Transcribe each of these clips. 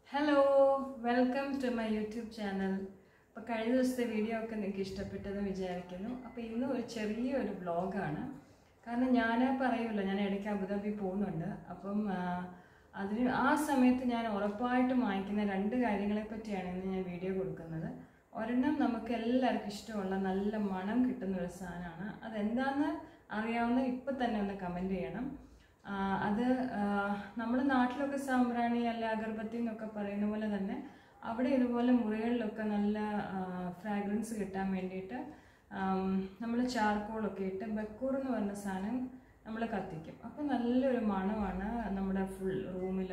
hello welcome to my YouTube channel അപ്പോൾ കഴിഞ്ഞ ദിവസത്തെ വീഡിയോ ഒക്കെ നിങ്ങൾക്ക് ഇഷ്ടപ്പെട്ടെന്ന് വിചാരിക്കുന്നു അപ്പോൾ ഇന്ന് ഒരു ചെറിയൊരു വ്ളോഗാണ് കാരണം ഞാൻ പറയുമല്ലോ ഞാൻ ഇടയ്ക്ക് അബുദാബി പോകുന്നുണ്ട് അപ്പം ആ, അതിന് ആ സമയത്ത് ഞാൻ ഉറപ്പായിട്ടും വാങ്ങിക്കുന്ന രണ്ട് കാര്യങ്ങളെ പറ്റിയാണ് ഇന്ന് ഞാൻ വീഡിയോ കൊടുക്കുന്നത് ഒരെണ്ണം നമുക്ക് എല്ലാവർക്കും ഇഷ്ടമുള്ള നല്ല മണം കിട്ടുന്ന ഒരു സാധനമാണ് അതെന്താണെന്ന് അറിയാവുന്ന ഇപ്പം തന്നെ ഒന്ന് കമൻറ്റ് ചെയ്യണം ആ, അത് നമ്മുടെ നാട്ടിലൊക്കെ സാമ്പ്രാണി അല്ല അഗർബത്തി എന്നൊക്കെ പറയുന്ന പോലെ തന്നെ അവിടെ ഇതുപോലെ മുറികളിലൊക്കെ നല്ല ഫ്രാഗ്രൻസ് കിട്ടാൻ വേണ്ടിയിട്ട് നമ്മൾ ചാർക്കോളൊക്കെ ഇട്ട് ബക്കൂർ എന്ന് പറഞ്ഞ സാധനം നമ്മൾ കത്തിക്കും അപ്പോൾ നല്ലൊരു മണമാണ് നമ്മുടെ ഫുൾ റൂമിൽ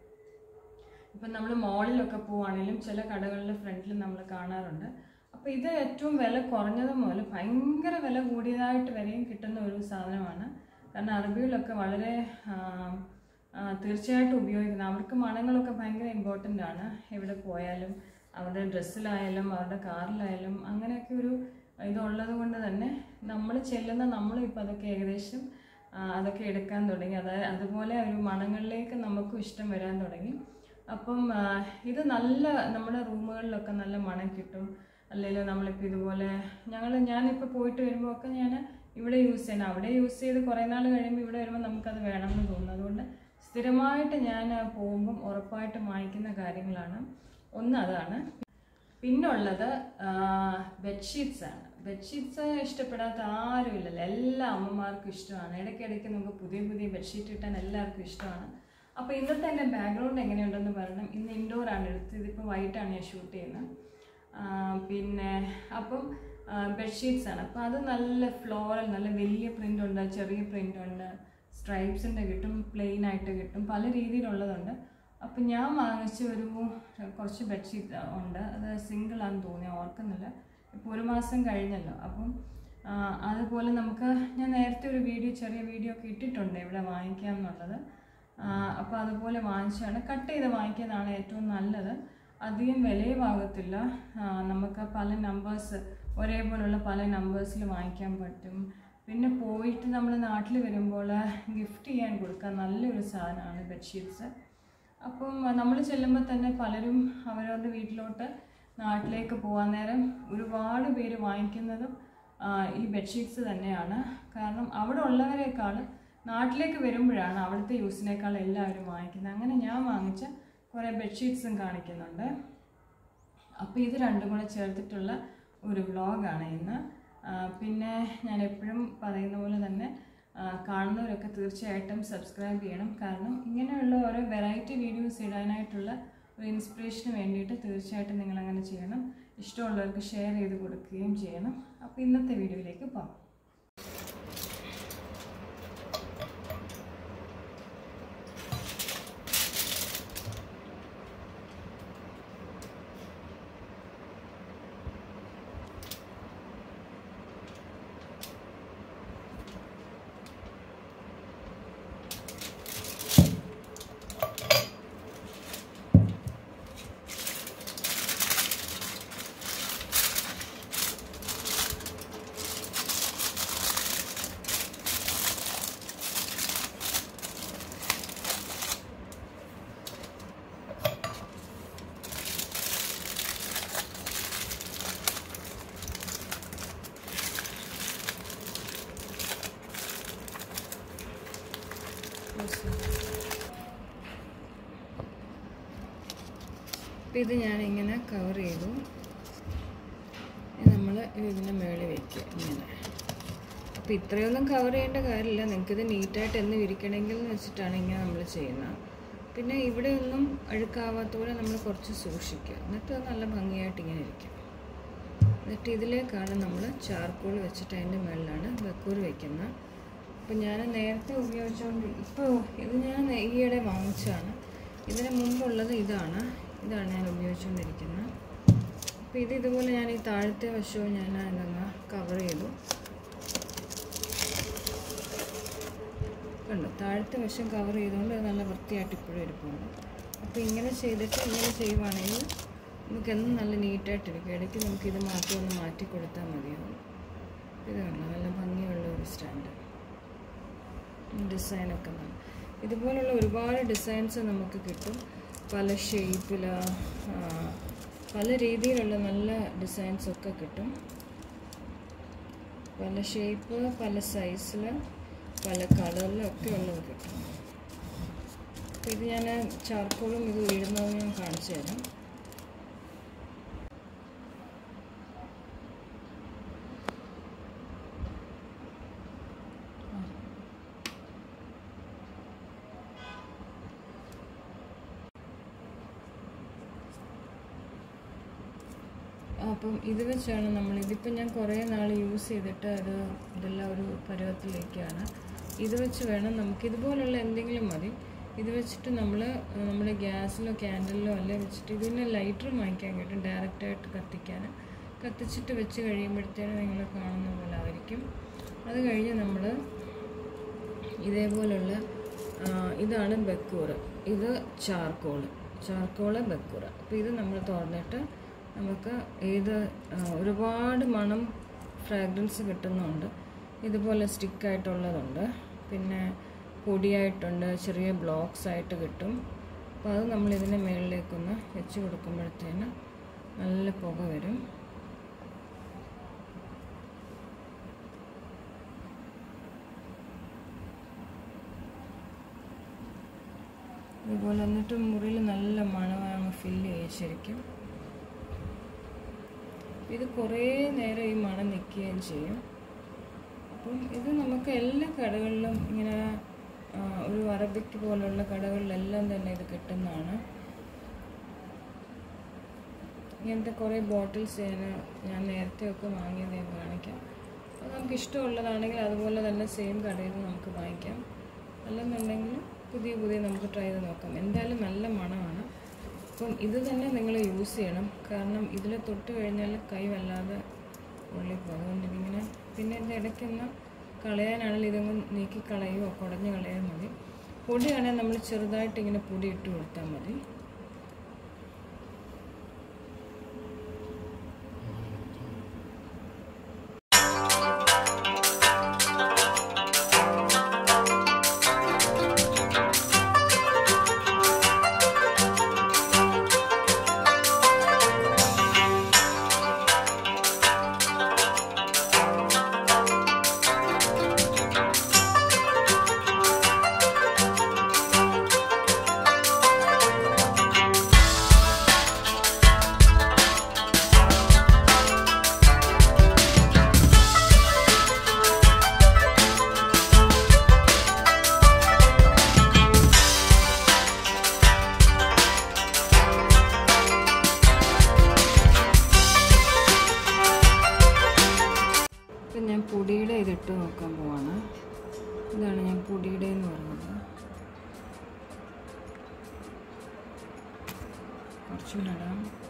ഇപ്പം നമ്മൾ മോളിലൊക്കെ പോവുകയാണെങ്കിലും ചില കടകളിലെ ഫ്രണ്ടിൽ നമ്മൾ കാണാറുണ്ട് അപ്പോൾ ഇത് ഏറ്റവും വില കുറഞ്ഞത് മുതൽ ഭയങ്കര വില കൂടിയതായിട്ട് വരെയും കിട്ടുന്ന ഒരു സാധനമാണ് കാരണം അറബികളൊക്കെ വളരെ ആ, ആ, തീർച്ചയായിട്ടും ഉപയോഗിക്കുന്നത് അവർക്ക് മണങ്ങളൊക്കെ ഭയങ്കര ഇമ്പോർട്ടൻ്റ് ആണ് എവിടെ പോയാലും അവരുടെ ഡ്രസ്സിലായാലും അവരുടെ കാറിലായാലും അങ്ങനെയൊക്കെ ഒരു ഇതുള്ളത് കൊണ്ട് തന്നെ നമ്മൾ ചെല്ലുന്ന നമ്മളും ഇപ്പം അതൊക്കെ ഏകദേശം ആ, അതൊക്കെ എടുക്കാൻ തുടങ്ങി അതായത് അതുപോലെ ഒരു മണങ്ങളിലേക്ക് നമുക്കും ഇഷ്ടം വരാൻ തുടങ്ങി അപ്പം ആ, ഇത് നല്ല നമ്മുടെ റൂമുകളിലൊക്കെ നല്ല മണം കിട്ടും അല്ലെങ്കിൽ നമ്മളിപ്പോൾ ഇതുപോലെ ഞങ്ങൾ ഞാനിപ്പോൾ പോയിട്ട് വരുമ്പോൾ ഒക്കെ ഞാൻ ഇവിടെ യൂസ് ചെയ്യണം അവിടെ യൂസ് ചെയ്ത് കുറേ നാൾ കഴിയുമ്പോൾ ഇവിടെ വരുമ്പോൾ നമുക്കത് വേണമെന്ന് തോന്നുന്നു അതുകൊണ്ട് സ്ഥിരമായിട്ട് ഞാൻ പോകുമ്പം ഉറപ്പായിട്ടും വാങ്ങിക്കുന്ന കാര്യങ്ങളാണ് ഒന്ന് അതാണ് പിന്നുള്ളത് ബെഡ്ഷീറ്റ്സ് ആണ് ബെഡ്ഷീറ്റ്സ് ഇഷ്ടപ്പെടാത്ത ആരുമില്ലല്ലോ എല്ലാ അമ്മമാർക്കും ഇഷ്ടമാണ് ഇടയ്ക്കിടയ്ക്ക് നമുക്ക് പുതിയ പുതിയ ബെഡ്ഷീറ്റ് കിട്ടാൻ എല്ലാവർക്കും ഇഷ്ടമാണ് അപ്പോൾ ഇന്നത്തെ എൻ്റെ ബാക്ക്ഗ്രൗണ്ട് എങ്ങനെയുണ്ടെന്ന് പറയണം ഇന്ന് ഇൻഡോർ ആണ് എടുത്തത് ഇതിപ്പോൾ വൈകിട്ടാണ് ഞാൻ ഷൂട്ട് ചെയ്യുന്നത് ആ, പിന്നെ അപ്പം ബെഡ്ഷീറ്റ്സ് ആണ് അപ്പോൾ അത് നല്ല ഫ്ലോറൽ നല്ല വലിയ പ്രിൻ്റ് ഉണ്ട് ചെറിയ പ്രിൻ്റ് ഉണ്ട് സ്ട്രൈപ്സിൻ്റെ കിട്ടും പ്ലെയിൻ ആയിട്ട് കിട്ടും പല രീതിയിലുള്ളതുണ്ട് അപ്പം ഞാൻ വാങ്ങിച്ച ഒരു കുറച്ച് ബെഡ്ഷീറ്റ് ഉണ്ട് അത് സിംഗിൾ ആണെന്ന് തോന്നി ഓർക്കുന്നില്ല ഇപ്പോൾ ഒരു മാസം കഴിഞ്ഞല്ലോ അപ്പം ആ, അതുപോലെ നമുക്ക് ഞാൻ നേരത്തെ ഒരു വീഡിയോ ചെറിയ വീഡിയോ ഒക്കെ ഇട്ടിട്ടുണ്ട് ഇവിടെ വാങ്ങിക്കാം എന്നുള്ളത് അപ്പോൾ അതുപോലെ വാങ്ങിച്ചാണ് കട്ട് ചെയ്ത് വാങ്ങിക്കുന്നതാണ് ഏറ്റവും നല്ലത് അധികം വിലയും ആകത്തില്ല ആ, നമുക്ക് പല നമ്പേഴ്സ് ഒരേപോലുള്ള പല നമ്പേഴ്സിൽ വാങ്ങിക്കാൻ പറ്റും പിന്നെ പോയിട്ട് നമ്മൾ നാട്ടിൽ വരുമ്പോൾ ഗിഫ്റ്റ് ചെയ്യാൻ കൊടുക്കാൻ നല്ലൊരു സാധനമാണ് ബെഡ്ഷീറ്റ്സ് അപ്പം നമ്മൾ ചെല്ലുമ്പോൾ തന്നെ പലരും അവരവരുടെ വീട്ടിലോട്ട് നാട്ടിലേക്ക് പോകാൻ നേരം ഒരുപാട് പേര് വാങ്ങിക്കുന്നതും ആ, ഈ ബെഡ്ഷീറ്റ്സ് തന്നെയാണ് കാരണം അവിടെ ഉള്ളവരെക്കാൾ നാട്ടിലേക്ക് വരുമ്പോഴാണ് അവിടുത്തെ യൂസിനേക്കാൾ എല്ലാവരും വാങ്ങിക്കുന്നത് അങ്ങനെ ഞാൻ വാങ്ങിച്ച കുറേ ബെഡ്ഷീറ്റ്സും കാണിക്കുന്നുണ്ട് അപ്പോൾ ഇത് രണ്ടും കൂടെ ചേർത്തിട്ടുള്ള ഒരു വ്ളോഗാണ് ഇന്ന് ആ, പിന്നെ ഞാൻ എപ്പോഴും പറയുന്ന പോലെ തന്നെ ആ, കാണുന്നവരൊക്കെ തീർച്ചയായിട്ടും സബ്സ്ക്രൈബ് ചെയ്യണം കാരണം ഇങ്ങനെയുള്ള ഓരോ വെറൈറ്റി വീഡിയോസ് ഇടാനായിട്ടുള്ള ഒരു ഇൻസ്പിറേഷന് വേണ്ടിയിട്ട് തീർച്ചയായിട്ടും നിങ്ങൾ അങ്ങനെ ചെയ്യണം ഇഷ്ടമുള്ളവർക്ക് ഷെയർ ചെയ്ത് കൊടുക്കുകയും ചെയ്യണം അപ്പോൾ ഇന്നത്തെ വീഡിയോയിലേക്ക് പോകാം അപ്പം ഇത് ഞാനിങ്ങനെ കവർ ചെയ്തു നമ്മൾ ഇതിൻ്റെ മേളിൽ വയ്ക്കുക ഇങ്ങനെ അപ്പോൾ ഇത്രയൊന്നും കവർ ചെയ്യേണ്ട കാര്യമില്ല നിങ്ങൾക്കിത് നീറ്റായിട്ട് എന്ന് വിരിക്കണമെങ്കിൽ എന്ന് വെച്ചിട്ടാണ് ഇങ്ങനെ നമ്മൾ ചെയ്യുന്നത് പിന്നെ ഇവിടെ ഒന്നും അഴുക്കാവാത്ത പോലെ നമ്മൾ കുറച്ച് സൂക്ഷിക്കുക എന്നിട്ട് അത് നല്ല ഭംഗിയായിട്ട് ഇങ്ങനെ ഇരിക്കും എന്നിട്ട് ഇതിലേക്കാണ് നമ്മൾ ചാർക്കോൾ വെച്ചിട്ട് അതിൻ്റെ മുകളിലാണ് ബക്കൂർ വെക്കുന്നത് അപ്പം ഞാൻ നേരത്തെ ഉപയോഗിച്ചുകൊണ്ട് ഇപ്പോൾ ഇത് ഞാൻ ഈയിടെ വാങ്ങിച്ചതാണ് ഇതിന് മുമ്പുള്ളത് ഇതാണ് ഇതാണ് ഞാൻ ഉപയോഗിച്ചുകൊണ്ടിരിക്കുന്നത് അപ്പോൾ ഇത് ഇതുപോലെ ഞാൻ ഈ താഴത്തെ വശവും ഞാൻ എന്തെന്നാ കവർ ചെയ്തു കണ്ടോ താഴത്തെ വശം കവർ ചെയ്തുകൊണ്ട് അത് നല്ല വൃത്തിയായിട്ട് ഇപ്പോഴും ഇരിപ്പുണ്ട് അപ്പോൾ ഇങ്ങനെ ചെയ്തിട്ട് ഇങ്ങനെ ചെയ്യുവാണെങ്കിൽ നമുക്ക് എന്നും നല്ല നീറ്റായിട്ടിരിക്കും ഇടയ്ക്ക് നമുക്ക് ഇത് മാത്രം ഒന്ന് മാറ്റി കൊടുത്താൽ മതിയാവും ഇത് കണ്ടോ നല്ല ഭംഗിയുള്ള ഒരു സ്റ്റാൻഡ് ഡിസൈനൊക്കെ നല്ല ഇതുപോലുള്ള ഒരുപാട് ഡിസൈൻസ് നമുക്ക് കിട്ടും പല ഷേപ്പിൽ പല രീതിയിലുള്ള നല്ല ഡിസൈൻസ് ഒക്കെ കിട്ടും പല ഷേപ്പ് പല സൈസിൽ പല കളറിലൊക്കെ ഉള്ളത് കിട്ടും അപ്പോൾ ഇത് ഞാൻ ചാർക്കോളും ഇത് വീഴുന്നത് ഞാൻ കാണിച്ചു തരാം അപ്പം ഇത് വെച്ചാണ് നമ്മൾ ഇതിപ്പോൾ ഞാൻ കുറേ നാൾ യൂസ് ചെയ്തിട്ട് അത് ഇതെല്ലാം ഒരു പരുവത്തിലേക്കാണ് ഇത് വെച്ച് വേണം നമുക്ക് ഇതുപോലുള്ള എന്തെങ്കിലും മതി ഇത് വെച്ചിട്ട് നമ്മൾ നമ്മുടെ ഗ്യാസിലോ ക്യാൻഡലിലോ അല്ലെ വെച്ചിട്ട് ഇതിന് ലൈറ്റർ വാങ്ങിക്കാൻ കിട്ടും ഡയറക്റ്റായിട്ട് കത്തിക്കാൻ കത്തിച്ചിട്ട് വെച്ച് കഴിയുമ്പോഴത്തേനും നിങ്ങൾ കാണുന്ന പോലെ ആയിരിക്കും അത് കഴിഞ്ഞ് നമ്മൾ ഇതേപോലുള്ള ആ, ഇതാണ് ബക്കൂർ ഇത് ചാർക്കോള് ചാർക്കോള് ബക്കൂർ അപ്പോൾ ഇത് നമ്മൾ തുറന്നിട്ട് നമുക്ക് ഏത് ആ, ഒരുപാട് മണം ഫ്രാഗ്രൻസ് കിട്ടുന്നുണ്ട് ഇതുപോലെ സ്റ്റിക്കായിട്ടുള്ളതുണ്ട് പിന്നെ പൊടിയായിട്ടുണ്ട് ചെറിയ ബ്ലോക്സ് ആയിട്ട് കിട്ടും അപ്പോൾ അത് നമ്മൾ ഇതിൻ്റെ മുകളിലേക്കൊന്ന് വെച്ച് കൊടുക്കുമ്പോഴത്തേന് നല്ല പുക വരും ഇതുപോലെ എന്നിട്ട് മുറിയിൽ നല്ല മണമാണ് ഫില്ല് ചെയ്യുക ശരിക്കും ഇത് കുറേ നേരം ഈ മണം നിൽക്കുകയും ചെയ്യും അപ്പം ഇത് നമുക്ക് എല്ലാ കടകളിലും ഇങ്ങനെ ആ, ഒരു അറബിക്ക് പോലുള്ള കടകളിലെല്ലാം തന്നെ ഇത് കിട്ടുന്നതാണ് ഇങ്ങനത്തെ കുറേ ബോട്ടിൽസ് ഞാൻ ഞാൻ നേരത്തെ ഒക്കെ വാങ്ങിയത് ഞാൻ കാണിക്കാം അപ്പോൾ നമുക്ക് ഇഷ്ടമുള്ളതാണെങ്കിൽ അതുപോലെ തന്നെ സെയിം കടയിൽ നിന്ന് നമുക്ക് വാങ്ങിക്കാം അല്ലെന്നുണ്ടെങ്കിൽ പുതിയ പുതിയ നമുക്ക് ട്രൈ ചെയ്ത് നോക്കാം എന്തായാലും നല്ല മണമാണ് അപ്പം ഇത് തന്നെ നിങ്ങൾ യൂസ് ചെയ്യണം കാരണം ഇതിൽ തൊട്ട് കഴിഞ്ഞാൽ കൈ വല്ലാതെ ഉള്ളിപ്പോൾ അതുകൊണ്ട് ഇതിങ്ങനെ പിന്നെ ഇത് ഇടയ്ക്കൊന്ന് കളയാനാണെങ്കിൽ ഇതൊന്ന് നീക്കി കളയുകയോ കുടഞ്ഞ് കളയാൻ മതി പൊടിയാണെങ്കിൽ നമ്മൾ ചെറുതായിട്ട് ഇങ്ങനെ പൊടി ഇട്ട് കൊടുത്താൽ മതി ഇപ്പം ഞാൻ പൊടിയുടെ ഇതിട്ട് നോക്കാൻ പോവാണ് ഇതാണ് ഞാൻ പൊടിയുടെ എന്ന് പറയുന്നത് കുറച്ചുകൂടെ ഇടാം